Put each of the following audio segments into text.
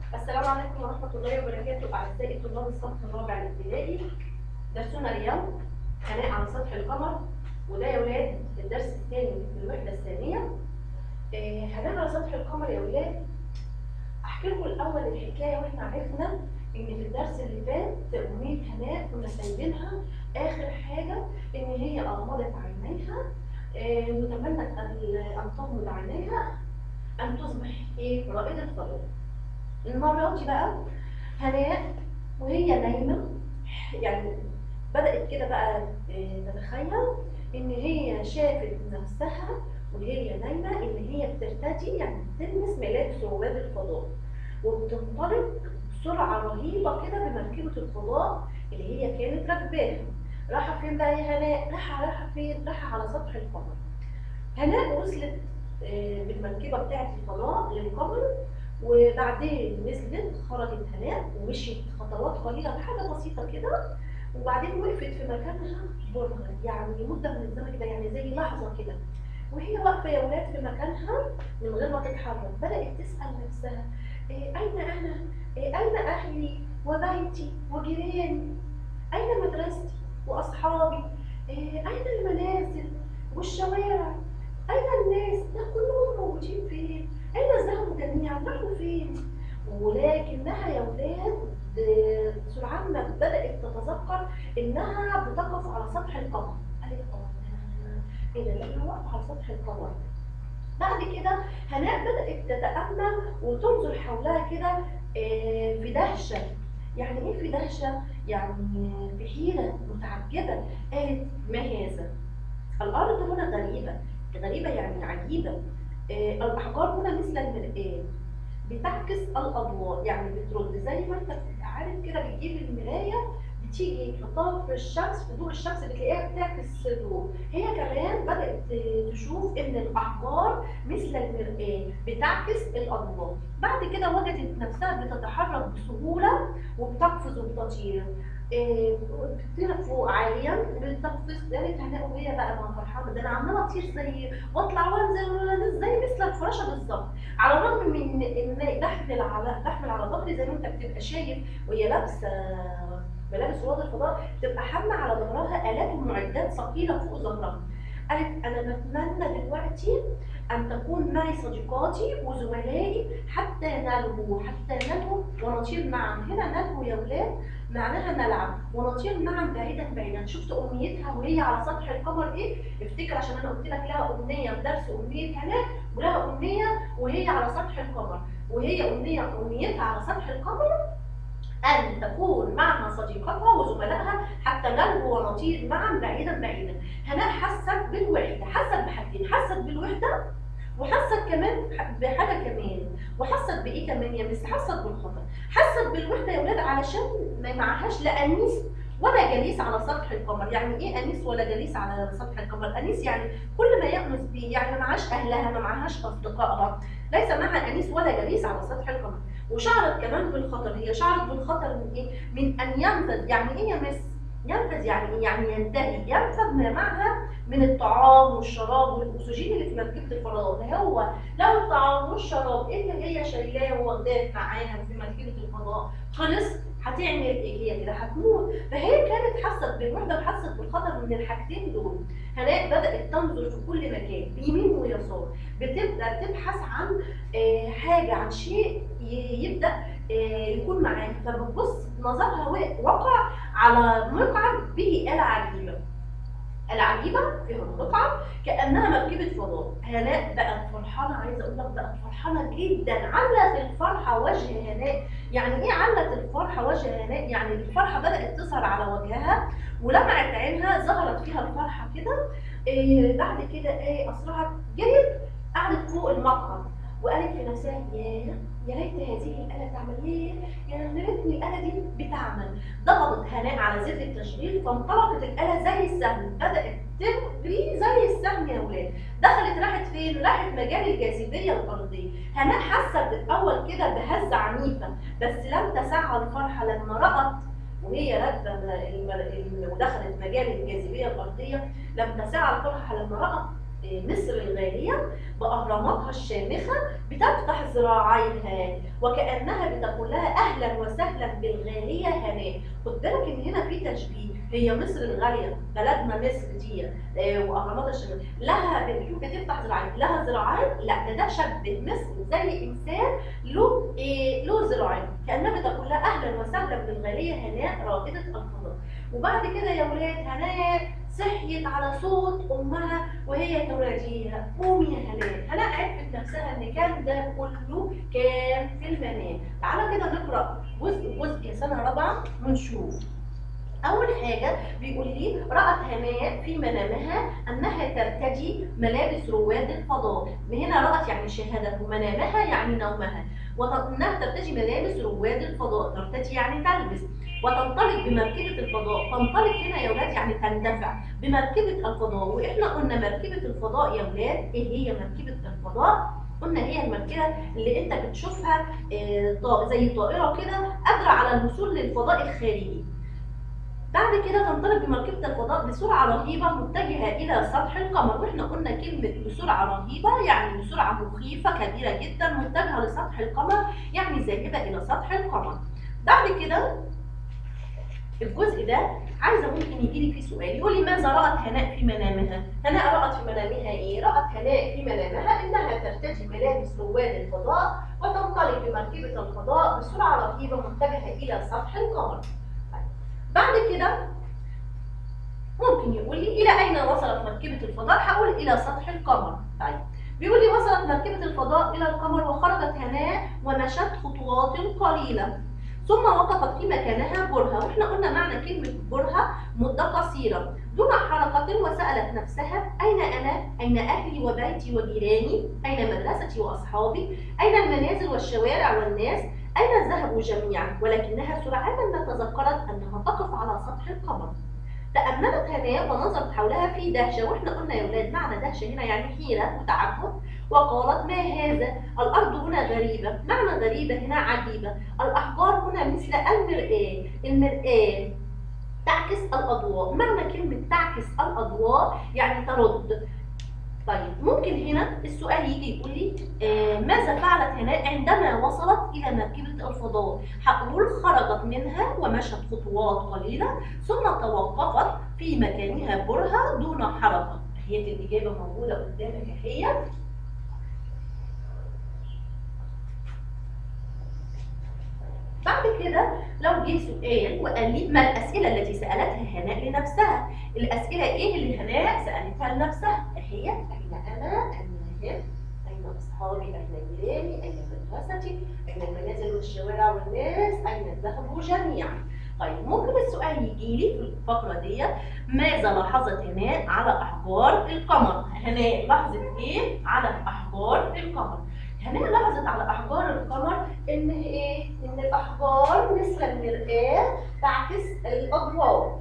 السلام عليكم ورحمة الله وبركاته أعزائي طلاب الصف الرابع الابتدائي درسنا اليوم هناء على سطح القمر وده يا ولاد الدرس الثاني من الوحدة الثانية آه، هناء على سطح القمر يا ولاد أحكي لكم الأول الحكاية وإحنا عرفنا إن في الدرس اللي فات أمنية هناء كنا سايبينها آخر حاجة إن هي أغمضت عينيها آه، وتمنت أن أن تغمض عينيها أن تصبح إيه رائدة فضاء المرة دي بقى هناء وهي نايمة يعني بدأت كده بقى آه، تتخيل إن هي شافت نفسها وهي نايمة إن هي بترتدي يعني بتلمس ملابس رواد الفضاء وبتنطلق بسرعة رهيبة كده بمركبة الفضاء اللي هي كانت راكباها رايحة فين بقى يا هناء؟ رايحة رايحة فين؟ رايحة على سطح القمر هناء وصلت آه، بالمركبة بتاعت الفضاء للقمر وبعدين نزلت خرجت هناء ومشيت خطوات قليله حاجه بسيطه كده وبعدين وقفت في مكانها برهة يعني مده من الزمن كده يعني زي لحظه كده وهي واقفه يا ولاد في مكانها من غير ما تتحرك بدات تسال نفسها إيه اين انا؟ إيه اين اهلي وبيتي وجيراني؟ اين مدرستي واصحابي؟ إيه اين المنازل والشوارع؟ اين الناس؟ ده كلهم موجودين فين؟ أين ذهبوا جميعا؟ راحوا فين؟ ولكنها يا ولاد آه، سرعان ما بدأت تتذكر إنها بتقف على سطح القمر. قالت اه إيه ده؟ ده أنا واقفة على سطح القمر. بعد كده هناء بدأت تتأمل وتنظر حولها كده آه، في دهشة. يعني إيه في دهشة؟ يعني في حيرة متعجبة. قالت ما هذا؟ الأرض هنا غريبة. غريبة يعني عجيبة. آه، الأحجار هنا مثل المرآة بتعكس الأضواء يعني بترد زي ما أنت بتبقى عارف كده بتجيب المراية بتيجي تحطها في الشمس في ضوء الشمس بتلاقيها بتعكس ضوء هي كمان بدأت تشوف إن الأحجار مثل المرآة بتعكس الأضواء بعد كده وجدت نفسها بتتحرك بسهولة وبتقفز وبتطير إيه، بتطير فوق عاليا وبتقفز قالت هناء وهي بقى ما فرحانه ده انا عماله اطير زي واطلع وانزل وانزل زي مثل الفراشه بالظبط على الرغم من ان بحمل على بحمل على ظهري زي ما انت بتبقى شايف وهي لابسه ملابس رواد الفضاء بتبقى حامله على ظهرها الات ومعدات ثقيله فوق ظهرها قالت انا بتمنى دلوقتي ان تكون معي صديقاتي وزملائي حتى نلهو حتى نلهو ونطير معا هنا نلهو يا ولاد معناها نلعب ونطير معا بعيدا بعيدا شفت امنيتها وهي على سطح القمر ايه افتكر عشان انا قلت لك لها امنيه في درس امنيه هناك ولها امنيه وهي على سطح القمر وهي امنيه امنيتها على سطح القمر ان تكون معها صديقتها وزملائها حتى نلهو ونطير معا بعيدا بعيدا هناء حست بالوحده حست بحاجتين حست بالوحده وحست كمان بحاجه كمان وحست بايه كمان يا مس حست بالخطر حست بالوحده يا ولاد علشان ما معهاش لا انيس ولا جليس على سطح القمر يعني ايه انيس ولا جليس على سطح القمر انيس يعني كل ما يأنس بيه يعني ما معهاش اهلها ما معهاش اصدقائها ليس معها انيس ولا جليس على سطح القمر وشعرت كمان بالخطر هي شعرت بالخطر من ايه من ان ينفذ يعني ايه يا مس ينفذ يعني ايه يعني ينتهي ينفذ ما معها من الطعام والشراب والاكسجين اللي في مركبه الفضاء هو لو الطعام والشراب اللي هي شايلاه وواخداه معاها في مركبه الفضاء خلص هتعمل ايه هي كده هتموت فهي كانت حست بالوحده وحست بالخطر من الحاجتين دول هناء بدات تنظر في كل مكان يمين ويسار بتبدا تبحث عن آه، حاجه عن شيء ي- يبدا آه، يكون معاها فبتبص نظرها وق- وقع على مقعد به آلة عجيبة العجيبة فيها مقعد كأنها مركبة فضاء هناء بقت فرحانة عايزة أقول لك بقت فرحانة جدا علت الفرحة وجه هناء يعني إيه علت الفرحة وجه هناء يعني الفرحة بدأت تظهر على وجهها ولمعت عينها ظهرت فيها الفرحة كده إيه بعد كده إيه أسرعت جريت قعدت فوق المقعد وقالت في نفسها ياه يا ريت هذه الآلة تعمل ياه يا ريتني الآلة دي بتعمل ضغطت هناء على زر التشغيل فانطلقت الآلة زي السهم بدأت تجري زي السهم يا ولاد دخلت راحت فين؟ راحت مجال الجاذبية الأرضية هناء حست الأول كده بهزة عنيفة بس لم تسعها الفرحة لما رأت وهي راكبة الم- الم- ودخلت مجال الجاذبية الأرضية لم تسعها الفرحة لما رأت مصر الغالية بأهراماتها الشامخة بتفتح ذراعيها وكأنها بتقول لها أهلا وسهلا بالغالية هناء خد بالك إن هنا في تشبيه هي مصر الغالية بلدنا مصر دي آه، وأهرامات الشمال لها بتشوف بتفتح ذراعين لها ذراعين لا ده ده شبه مصر زي إنسان له إيه له ذراعين كأنها بتقول لها أهلا وسهلا بالغالية هناء رائدة الفضاء وبعد كده يا ولاد هناء صحيت على صوت امها وهي تناديها قومي يا هناء هناء عرفت نفسها ان كان ده كله كان في المنام تعالى كده نقرا جزء جزء سنه رابعه ونشوف أول حاجة بيقول لي رأت هناء في منامها أنها ترتدي ملابس رواد الفضاء، هنا رأت يعني شاهدت ومنامها يعني نومها، وأنها ترتدي ملابس رواد الفضاء، ترتدي يعني تلبس، وتنطلق بمركبة الفضاء، تنطلق هنا يا ولاد يعني تندفع بمركبة الفضاء، وإحنا قلنا مركبة الفضاء يا ولاد إيه هي مركبة الفضاء؟ قلنا هي المركبة اللي أنت بتشوفها آه، طا- زي طائرة كده قادرة على الوصول للفضاء الخارجي. بعد كده تنطلق بمركبة الفضاء بسرعة رهيبة متجهة إلى سطح القمر، وإحنا قلنا كلمة بسرعة رهيبة يعني بسرعة مخيفة كبيرة جدا متجهة لسطح القمر يعني ذاهبة إلى سطح القمر. بعد كده الجزء ده عايزة ممكن يجي لي فيه سؤال يقول لي ماذا رأت هناء في منامها؟ هناء رأت في منامها إيه؟ رأت هناء في منامها إنها ترتدي ملابس رواد الفضاء وتنطلق بمركبة الفضاء بسرعة رهيبة متجهة إلى سطح القمر. بعد كده ممكن يقول لي الى اين وصلت مركبه الفضاء هقول الى سطح القمر طيب بيقول لي وصلت مركبه الفضاء الى القمر وخرجت هناء ومشت خطوات قليله ثم وقفت في مكانها برهة واحنا قلنا معنى كلمة برهة مدة قصيرة دون حركة وسألت نفسها أين أنا؟ أين أهلي وبيتي وجيراني؟ أين مدرستي وأصحابي؟ أين المنازل والشوارع والناس؟ أين ذهبوا جميعا؟ ولكنها سرعان ما تذكرت أنها تقف على سطح القمر. تأملت هناء ونظرت حولها في دهشة، وإحنا قلنا يا ولاد معنى دهشة هنا يعني حيرة وتعجب، وقالت ما هذا؟ الأرض هنا غريبة، معنى غريبة هنا عجيبة، الأحجار هنا مثل المرآة، المرآة تعكس الأضواء، معنى كلمة تعكس الأضواء يعني ترد. طيب ممكن هنا السؤال يجي يقول لي آه ماذا فعلت هناء عندما وصلت الى مركبه الفضاء؟ هقول خرجت منها ومشت خطوات قليله ثم توقفت في مكانها برهه دون حركه. هي دي الاجابه موجوده قدامك اهي. بعد كده لو جه سؤال وقال لي ما الاسئله التي سالتها هناء لنفسها؟ الاسئله ايه اللي هناء سالتها لنفسها؟ هي اين انا؟ اين هم؟ اين اصحابي؟ اين جيراني؟ اين مدرستي؟ اين المنازل والشوارع والناس؟ اين ذهبوا جميعا؟ طيب ممكن السؤال يجي لي في الفقره دي ماذا لاحظت هناء على احجار القمر؟ هناء لاحظت ايه على احجار القمر؟ هناء لاحظت على احجار القمر ان ايه؟ ان الاحجار مثل المرآة تعكس الاضواء.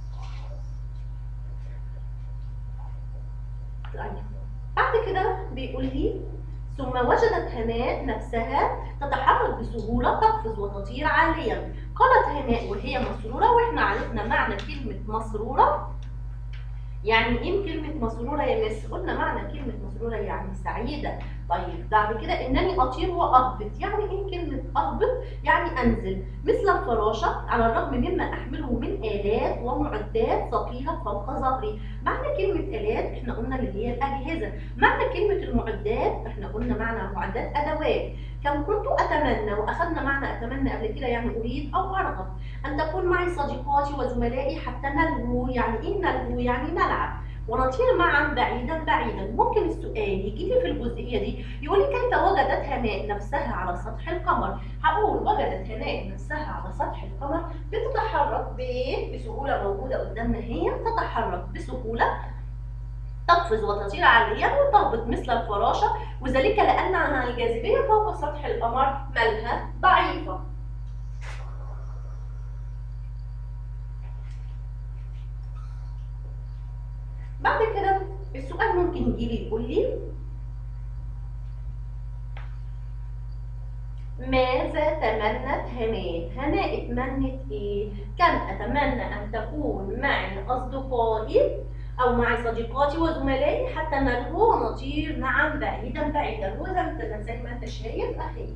طيب بعد كده بيقول لي ثم وجدت هناء نفسها تتحرك بسهولة تقفز وتطير عاليا قالت هناء وهي مسرورة واحنا عرفنا معنى كلمة مسرورة يعني ايه كلمة مسرورة يا مس؟ قلنا معنى كلمة مسرورة يعني سعيدة طيب بعد كده انني اطير واهبط يعني ايه كلمة اهبط؟ يعني انزل مثل الفراشة على الرغم مما احمله من الات ومعدات ثقيلة فوق ظهري معنى كلمة آلات احنا قلنا اللي هي الأجهزة، معنى كلمة المعدات احنا قلنا معنى المعدات أدوات، كم كنت أتمنى وأخذنا معنى أتمنى قبل كده يعني أريد أو أرغب أن تكون معي صديقاتي وزملائي حتى نلهو، يعني إيه نلهو؟ يعني نلعب، ونطير معا بعيدا بعيدا، ممكن السؤال يجي لي في الجزئية دي يقول لي كيف وجدت هناء نفسها على سطح القمر؟ هقول وجدت هناء نفسها على سطح القمر بتتحرك بايه؟ بسهوله موجوده قدامنا هي تتحرك بسهوله تقفز وتطير عاليا وتهبط مثل الفراشه وذلك لان الجاذبيه فوق سطح القمر مالها ضعيفه. بعد كده السؤال ممكن يجي لي يقول لي ماذا تمنت هناء؟ هناء اتمنت ايه؟ كان اتمنى ان تكون معي اصدقائي أو مع صديقاتي وزملائي حتى نلهو ونطير معا بعيدا بعيدا وزي ما زي ما أنت شايف أهي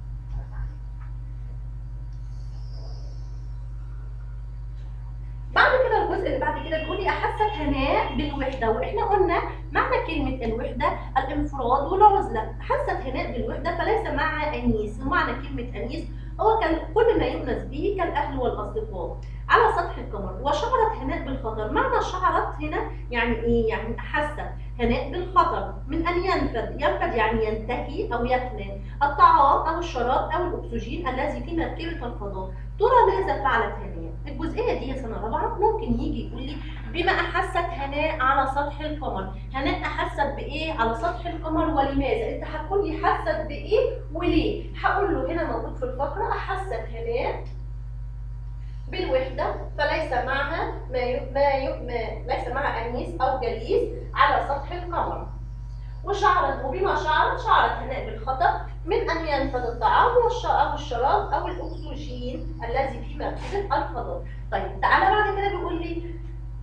بعد كده الجزء اللي بعد كده بيقول لي احست هناء بالوحده واحنا قلنا معنى كلمه الوحده الانفراد والعزله حست هناء بالوحده فليس مع انيس ومعنى كلمه انيس هو كان كل ما يؤنس به كالاهل والاصدقاء على سطح القمر وشعرت هناء بالخطر معنى شعرت هنا يعني ايه يعني احست هناء بالخطر من ان ينفد ينفد يعني ينتهي او يفنى الطعام او الشراب او الاكسجين الذي في مركبه الفضاء ترى ماذا فعلت هناء الجزئيه دي يا سنه رابعه ممكن يجي يقول لي بما احست هناء على سطح القمر هناء احست بايه على سطح القمر ولماذا انت هتقول لي حست بايه وليه هقول له هنا موجود في الفقره احست هناء بالوحدة فليس معها ما ي... ما, ي... ما ليس معها أنيس أو جليس على سطح القمر وشعرت وبما شعرت شعرت هناء بالخطر من أن ينفذ الطعام والش... أو الشراب أو الأكسجين الذي في مركبة الفضاء طيب تعالى بعد كده بيقول لي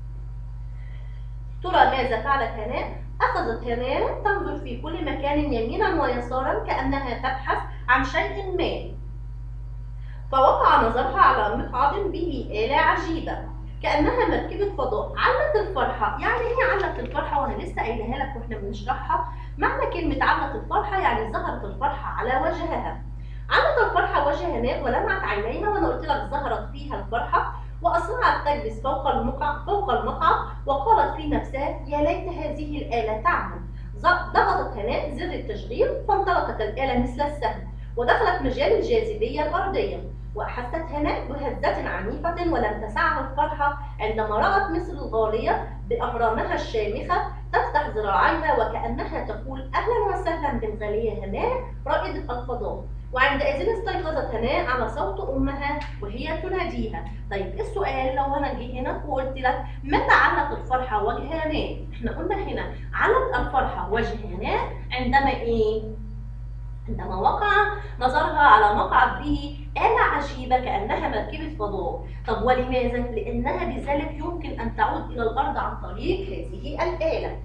ترى ماذا فعلت هناء؟ أخذت هناء تنظر في كل مكان يمينا ويسارا كأنها تبحث عن شيء ما فوقع نظرها على مقعد به آلة عجيبة كأنها مركبة فضاء علت الفرحة يعني ايه علت الفرحة وانا لسه قايلها لك واحنا بنشرحها معنى كلمة علت الفرحة يعني ظهرت الفرحة على وجهها علت الفرحة وجه هناء ولمعت عينيها وانا قلت لك ظهرت فيها الفرحة وأسرعت تجلس فوق المقعد فوق المقعد وقالت في نفسها يا ليت هذه الآلة تعمل ضغطت هناء زر التشغيل فانطلقت الآلة مثل السهم ودخلت مجال الجاذبية الأرضية وأحست هناء بهزة عنيفة ولم تسعها الفرحة عندما رأت مصر الغالية بأهرامها الشامخة تفتح ذراعيها وكأنها تقول أهلا وسهلا بالغالية هناء رائدة الفضاء وعندئذ استيقظت هناء على صوت أمها وهي تناديها طيب السؤال لو أنا جه هنا وقلت لك متى علت الفرحة وجه هناء احنا قلنا هنا علت الفرحة وجه هناء عندما إيه عندما وقع نظرها على مقعد به آلة عجيبة كأنها مركبة فضاء طب ولماذا؟ لأنها بذلك يمكن أن تعود إلى الأرض عن طريق هذه الآلة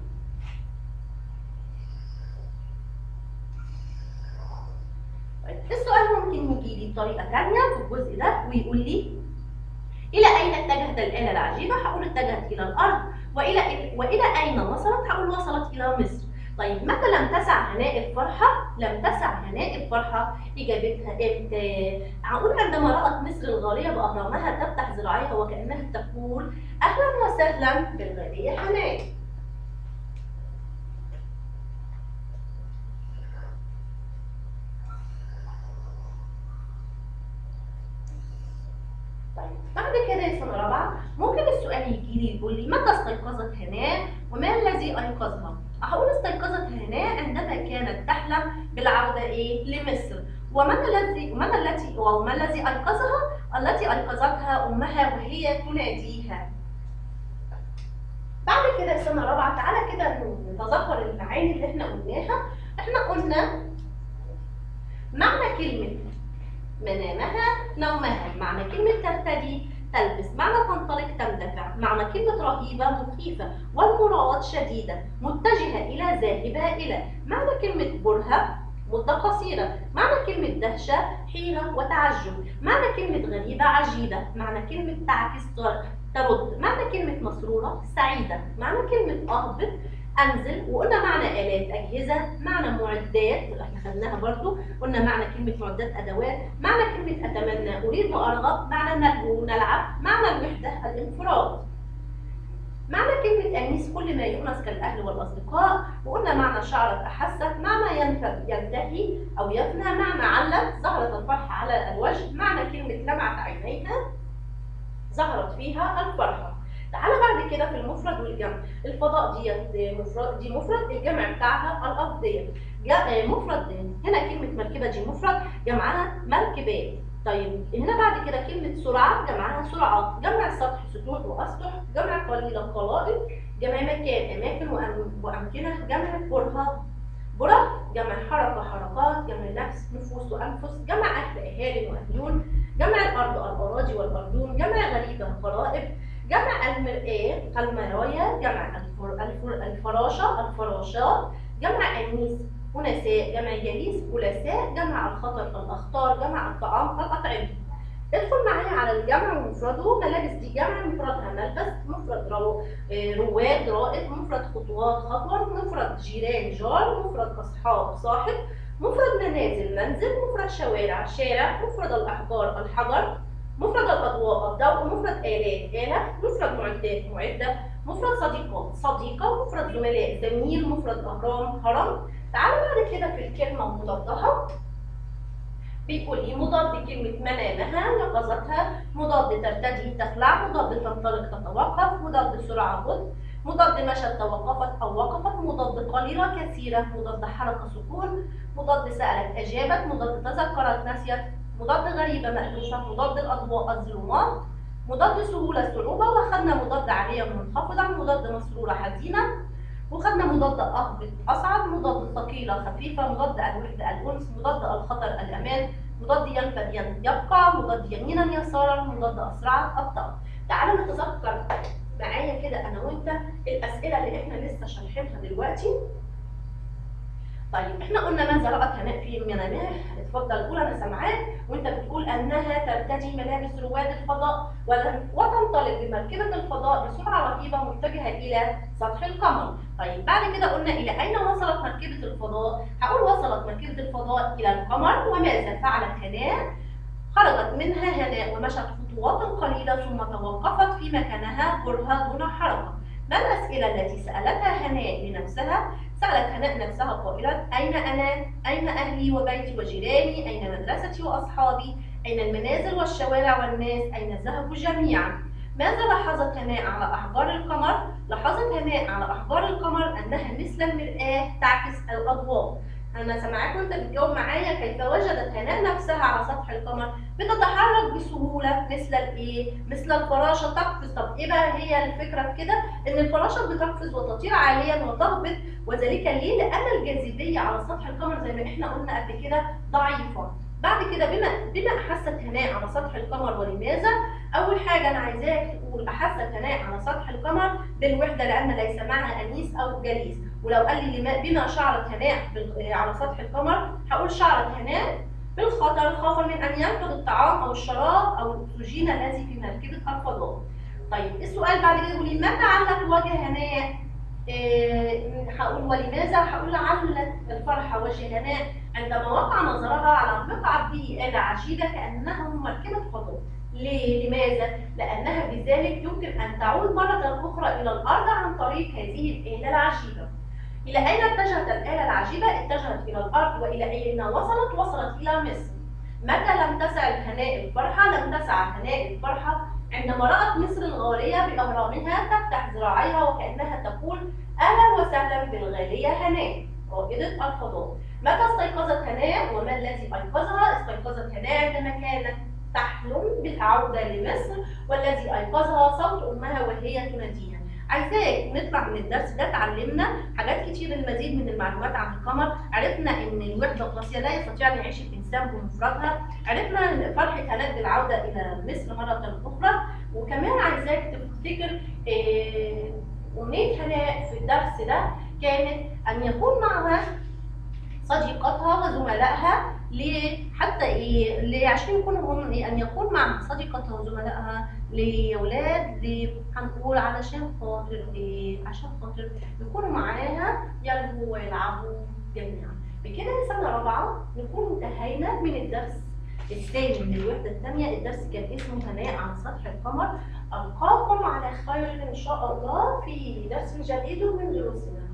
طيب السؤال ممكن يجي لي بطريقة ثانية في الجزء ده ويقول لي إلى أين اتجهت الآلة العجيبة؟ هقول اتجهت إلى الأرض وإلى وإلى أين وصلت؟ هقول وصلت إلى مصر طيب متى لم تسع هناء الفرحة؟ لم تسع هناء الفرحة إجابتها إمتى؟ هقول عندما رأت مصر الغالية بأهرامها تفتح ذراعيها وكأنها تقول أهلا وسهلا بالغالية هناء. طيب بعد كده يا سنة رابعة ممكن السؤال يجي لي يقول لي متى استيقظت هناء وما الذي أيقظها؟ هقول استيقظت هناء عندما كانت تحلم بالعودة إيه لمصر ومن الذي ومن التي وما الذي أيقظها؟ التي أيقظتها أمها وهي تناديها. بعد كده سنة رابعة تعالى كده نتذكر المعاني اللي احنا قلناها، احنا قلنا معنى كلمة منامها نومها، معنى كلمة ترتدي تلبس معنى تنطلق تندفع معنى كلمة رهيبة مخيفة والمراد شديدة متجهة إلى ذاهبة إلى معنى كلمة برهة مدة قصيرة معنى كلمة دهشة حيرة وتعجب معنى كلمة غريبة عجيبة معنى كلمة تعكس ترد معنى كلمة مسرورة سعيدة معنى كلمة أهبط انزل وقلنا معنى الات اجهزه معنى معدات احنا خدناها برضو قلنا معنى كلمه معدات ادوات معنى كلمه اتمنى اريد وارغب معنى نلهو نلعب معنى الوحده الانفراد معنى كلمة أنيس كل ما يؤنس كالأهل والأصدقاء وقلنا معنى شعرت أحست معنى ينفد ينتهي أو يفنى معنى علت ظهرت الفرحة على الوجه معنى كلمة لمعت عينيها ظهرت فيها الفرحة تعالى بعد كده في المفرد والجمع الفضاء ديت مفرد دي مفرد الجمع بتاعها الأفضية مفرد هنا كلمة مركبة دي مفرد جمعها مركبات طيب هنا بعد كده كلمة سرعة جمعها سرعات جمع سطح سطوح وأسطح جمع قليلة قلائل جمع مكان أماكن وأمكنة جمع برهة برة جمع حركة حركات جمع نفس نفوس وأنفس جمع أهل أهالي وأهلون جمع الأرض الأراضي والأرضون جمع غريبة غرائب جمع المرآة المرايا جمع الفر... الفر... الفراشة الفراشات جمع أنيس أنساء جمع جليس جلساء جمع الخطر الأخطار جمع الطعام الأطعمة ادخل معايا على الجمع ومفرده ملابس دي جمع مفردها ملبس مفرد رو... آه، رواد رائد مفرد خطوات خطوة مفرد جيران جار مفرد أصحاب صاحب مفرد منازل منزل مفرد شوارع شارع مفرد الأحجار الحجر مفرد الأضواء الضوء مفرد آلات آلة مفرد معدات معدة مفرد صديقات صديقة مفرد زملاء زميل مفرد أهرام هرم تعالوا بعد كده في الكلمة مضادها بيقول لي مضاد كلمة منامها يقظتها مضاد ترتدي تخلع مضاد تنطلق تتوقف مضاد سرعة بطء مضاد مشت توقفت أو وقفت مضاد قليلة كثيرة مضاد حركة سكون مضاد سألت أجابت مضاد تذكرت نسيت مضاد غريبة مألوفة مضاد الأضواء الظلمات مضاد سهولة صعوبة وخدنا مضاد عالية منخفضة مضاد مسرورة حزينة وخدنا مضاد أهبط أصعب مضاد ثقيلة خفيفة مضاد الوحدة الأنس مضاد الخطر الأمان مضاد ينفد ين- يبقى مضاد يمينا يسارا مضاد أسرع أبطأ تعالوا نتذكر معايا كده أنا وأنت الأسئلة اللي إحنا لسه شارحينها دلوقتي طيب احنا قلنا ماذا رأت هناء في منامها اتفضل قول انا سامعاك وانت بتقول انها ترتدي ملابس رواد الفضاء ولن- وتنطلق بمركبة الفضاء بسرعة رهيبة متجهة الى سطح القمر طيب بعد كده قلنا الى اين وصلت مركبة الفضاء هقول وصلت مركبة الفضاء الى القمر وماذا فعلت هناء خرجت منها هناء ومشت خطوات قليلة ثم توقفت في مكانها برهة دون حركة ما الأسئلة التي سألتها هناء لنفسها؟ سألت هناء نفسها قائلة أين أنا؟ أين أهلي وبيتي وجيراني؟ أين مدرستي وأصحابي؟ أين المنازل والشوارع والناس؟ أين ذهبوا جميعا؟ ماذا لاحظت هناء على أحجار القمر؟ لاحظت هناء على أحجار القمر أنها مثل المرآة تعكس الأضواء أنا سامعاك وأنت بتجاوب معايا كيف وجدت هناء نفسها على سطح القمر بتتحرك بسهولة مثل الإيه؟ مثل الفراشة تقفز، طب إيه بقى هي الفكرة في كده؟ إن الفراشة بتقفز وتطير عاليا وتهبط وذلك ليه؟ لأن الجاذبية على سطح القمر زي ما إحنا قلنا قبل كده ضعيفة. بعد كده بما بما أحست هناء على سطح القمر ولماذا؟ أول حاجة أنا عايزاك تقول أحست هناء على سطح القمر بالوحدة لأن ليس معها أنيس أو جليس، ولو قال لي لما بما شعرت هناء بال- على سطح القمر هقول شعرت هناء بالخطر خوفا من أن ينفذ الطعام أو الشراب أو الأكسجين الذي في مركبة الفضاء. طيب السؤال بعد كده يقول لي متى علت وجه هناء؟ إيه، هقول ولماذا؟ هقول علت الفرحة وجه هناء عندما وقع نظرها على مقعد به آلة عجيبة كأنها مركبة فضاء. ليه؟ لماذا؟ لأنها بذلك يمكن أن تعود مرة أخرى إلى الأرض عن طريق هذه الآلة العجيبة. إلى أين اتجهت الآلة العجيبة؟ اتجهت إلى الأرض وإلى أين وصلت؟ وصلت إلى مصر. متى لم تسع هناء الفرحة؟ لم تسع هناء الفرحة عندما رأت مصر الغالية بأهرامها تفتح ذراعيها وكأنها تقول أهلا وسهلا بالغالية هناء رائدة الفضاء. متى استيقظت هناء وما الذي أيقظها؟ استيقظت هناء عندما كانت تحلم بالعودة لمصر والذي أيقظها صوت أمها وهي تناديها. عايزاك نطلع من الدرس ده اتعلمنا حاجات كتير المزيد من المعلومات عن القمر عرفنا ان الوحده القاسيه لا يستطيع ان يعيش الانسان بمفردها عرفنا فرحه هناء بالعوده الى مصر مره اخرى وكمان عايزاك تفتكر آه، امنيه هناء في الدرس ده كانت ان يكون معها صديقتها وزملائها ليه حتى ايه ليه عشان يكونوا هم إيه؟ ان يكون مع صديقتها وزملائها ليه يا ولاد ليه هنقول علشان خاطر ايه عشان خاطر يكونوا معاها يلهوا ويلعبوا جميعا بكده سنه رابعه نكون انتهينا من الدرس الثاني من الوحده الثانيه الدرس كان اسمه هناء عن سطح القمر القاكم على خير ان شاء الله في درس جديد من دروسنا